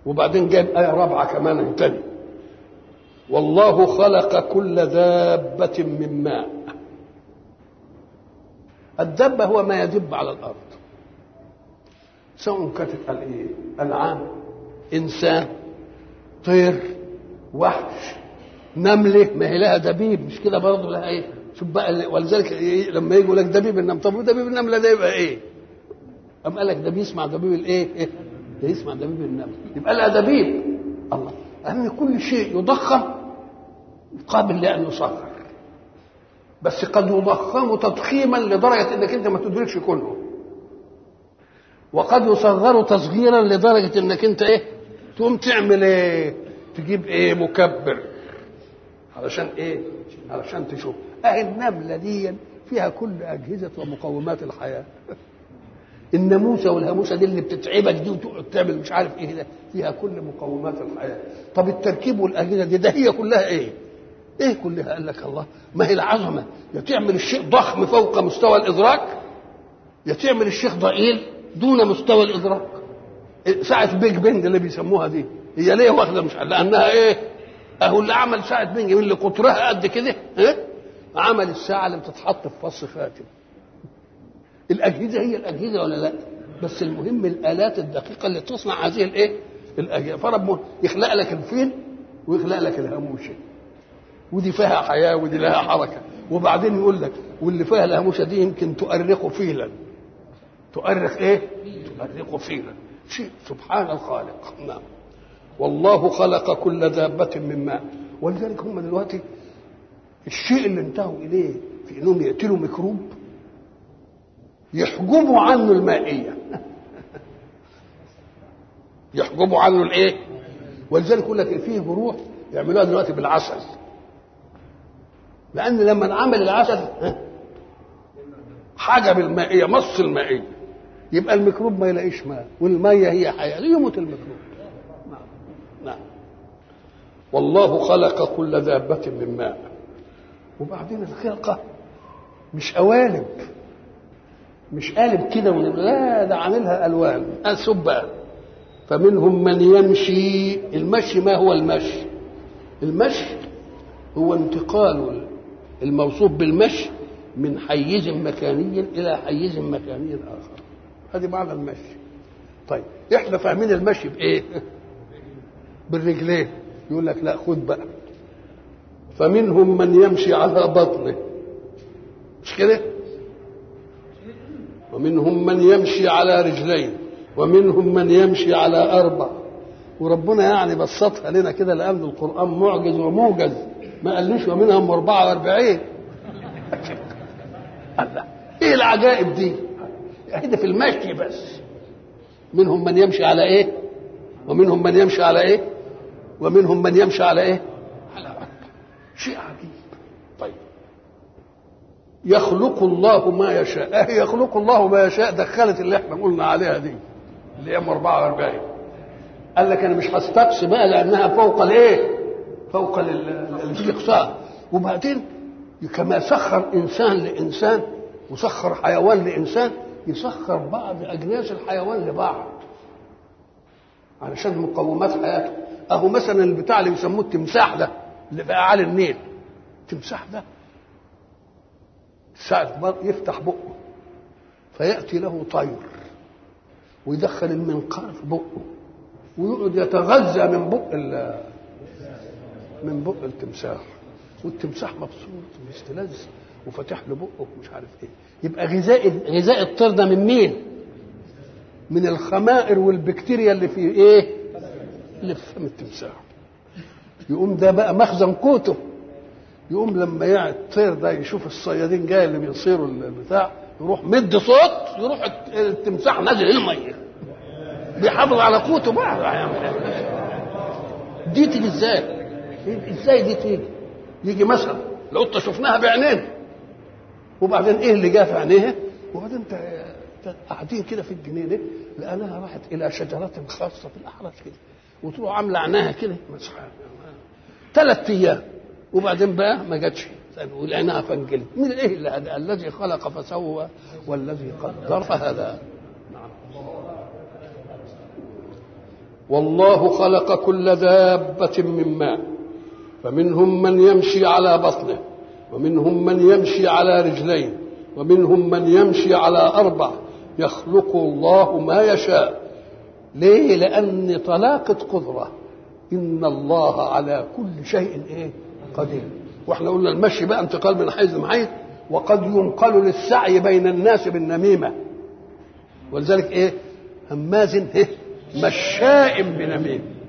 وبعدين جاب آية رابعة كمان تاني والله خلق كل دابة من ماء الدابة هو ما يدب على الأرض سواء كانت الايه انعام انسان طير وحش نمله ما هي لها دبيب مش كده برضه لها ايه شوف بقى ولذلك إيه لما يجي يقول لك دبيب النمله طب دبيب النمله ده يبقى ايه؟ أم قال لك ده بيسمع دبيب الايه؟ إيه؟ ده يسمع دبيب النمله يبقى لها دبيب الله أن كل شيء يضخم قابل لأن يصغر بس قد يضخم تضخيما لدرجة انك انت ما تدركش كله وقد يصغر تصغيرا لدرجة انك انت ايه تقوم تعمل ايه تجيب ايه مكبر علشان ايه علشان تشوف اهي النملة دي فيها كل اجهزة ومقومات الحياة الناموسة والهاموسة دي اللي بتتعبك دي وتقعد تعمل مش عارف ايه ده فيها كل مقومات الحياة طب التركيب والاجهزة دي ده هي كلها ايه ايه كلها قال لك الله ما هي العظمه يا تعمل الشيء ضخم فوق مستوى الادراك يا تعمل الشيء ضئيل دون مستوى الادراك ساعه بيج بنج اللي بيسموها دي هي ليه واخده مش لانها ايه اهو اللي عمل ساعه بنج اللي قطرها قد كده إيه؟ عمل الساعه اللي بتتحط في فص خاتم الاجهزه هي الاجهزه ولا لا بس المهم الالات الدقيقه اللي تصنع هذه الايه الاجهزه فرب يخلق لك الفيل ويخلق لك الهاموشه ودي فيها حياه ودي لها حركه وبعدين يقول لك واللي فيها الهاموشه دي يمكن تؤرق فيلا تؤرق ايه؟ تؤرق فيلا شيء سبحان الخالق نعم والله خلق كل دابة من ماء ولذلك هم دلوقتي الشيء اللي انتهوا اليه في انهم يقتلوا ميكروب يحجبوا عنه المائية يحجبوا عنه الايه؟ ولذلك يقول لك فيه جروح يعملوها دلوقتي بالعسل لان لما انعمل العسل حجب المائيه مص المائيه يبقى الميكروب ما يلاقيش ماء والميه هي حياه يموت الميكروب نعم نعم والله خلق كل دابة من ماء وبعدين الخلقة مش قوالب مش قالب كده لا ده عاملها ألوان أسب بقى فمنهم من يمشي المشي ما هو المشي المشي هو انتقال الموصوف بالمشي من حيز مكاني الى حيز مكاني اخر هذه معنى المشي طيب احنا فاهمين المشي بايه بالرجلين يقول لك لا خد بقى فمنهم من يمشي على بطنه مش كده ومنهم من يمشي على رجلين ومنهم من يمشي على اربع وربنا يعني بسطها لنا كده لان القران معجز وموجز ما قالوش ومنهم 44 الله ايه العجائب دي ده في المشي بس منهم من يمشي على ايه ومنهم من يمشي على ايه ومنهم من يمشي على ايه على أربع شيء عجيب طيب يخلق الله ما يشاء اه يخلق الله ما يشاء دخلت اللي احنا قلنا عليها دي اللي هي 44 قال لك انا مش هستقصي بقى لانها فوق الايه فوق الاستقصاء وبعدين كما سخر انسان لانسان وسخر حيوان لانسان يسخر بعض اجناس الحيوان لبعض علشان مقومات حياته اهو مثلا البتاع اللي بيسموه التمساح ده اللي في اعالي النيل التمساح ده ساعة يفتح بقه فيأتي له طير ويدخل المنقار في بقه ويقعد يتغذى من بق من بق التمساح والتمساح مبسوط ومستلذ وفاتح له بقه ومش عارف ايه يبقى غذاء غذاء الطير ده من مين؟ من الخمائر والبكتيريا اللي في ايه؟ اللي في فم التمساح يقوم ده بقى مخزن قوته يقوم لما يعني الطير ده يشوف الصيادين جاي اللي بيصيروا البتاع يروح مد صوت يروح التمساح نازل الميه بيحافظ على قوته بقى دي تيجي ازاي؟ ازاي دي تيجي؟ يجي مثلا القطه شفناها بعينينا وبعدين ايه اللي جاء في عينيها؟ وبعدين قاعدين كده في الجنينه لقيناها راحت الى شجره خاصه في الاحراش كده وتروح عامله عينها كده مسحها ثلاث ايام وبعدين بقى ما جاتش ولقيناها فانجلت من ايه اللي هذا الذي خلق فسوى والذي قدر فهذا والله خلق كل دابة من ماء فمنهم من يمشي على بطنه ومنهم من يمشي على رجلين ومنهم من يمشي على أربع يخلق الله ما يشاء ليه لأن طلاقة قدرة إن الله على كل شيء إيه قدير واحنا قلنا المشي بقى انتقال من حيز لحيز وقد ينقل للسعي بين الناس بالنميمة ولذلك إيه هماز إيه مشاء بنميم